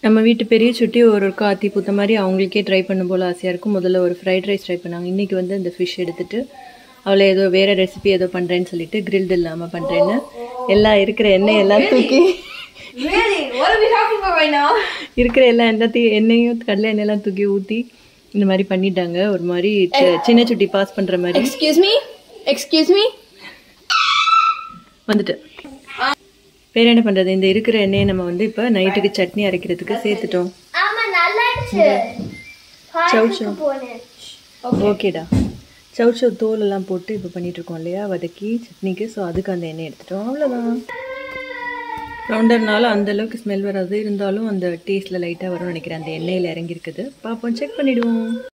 நம்ம வீட்டு பெரிய சுட்டி ஒரு ஒரு காத்தி பூத்த மாதிரி அவங்களுக்கே ட்ரை பண்ணும் போல் ஆசையாக இருக்கும் முதல்ல ஒரு ஃப்ரைட் ரைஸ் ட்ரை பண்ணாங்க இன்றைக்கி வந்து இந்த ஃபிஷ் எடுத்துட்டு அவளை ஏதோ வேறு ரெசிபி ஏதோ பண்ணுறேன்னு சொல்லிட்டு கிரில்டு இல்லாமல் பண்ணுறேன்னு எல்லாம் இருக்கிற எண்ணெய் எல்லாம் தூக்கி Really? What are we talking about right now? இருக்கிற எல்லா எல்லாத்தையும் எண்ணெயும் கடலை எண்ணெயெல்லாம் தூக்கி ஊற்றி இந்த மாதிரி பண்ணிட்டாங்க ஒரு மாதிரி சி- சின்ன சுட்டி பாஸ் பண்ணுற மாதிரி Excuse me? Excuse me? வந்துட்டு வேற என்ன பண்ணுறது இந்த இருக்கிற எண்ணெயை நம்ம வந்து இப்போ நைட்டுக்கு சட்னி அரைக்கிறதுக்கு சேர்த்துட்டோம் ஆமா நல்லா இருந்துச்சு சவு சவு போனேன் ஓகேடா சவுச்சோ தோல் எல்லாம் போட்டு இப்போ பண்ணிட்டு இருக்கோம் இல்லையா வதக்கி சட்னிக்கு ஸோ அதுக்கு அந்த எண்ணெய் எடுத்துட்டோம் அவ்வளோதான் ரவுண்டர்னால அந்த அளவுக்கு ஸ்மெல் வராது இருந்தாலும் அந்த டேஸ்ட்டில் லைட்டாக வரும்னு நினைக்கிறேன் அந்த எண்ணெயில் இறங்கியிருக்குது பார்ப்போம் செக் பண்ணிடுவோம்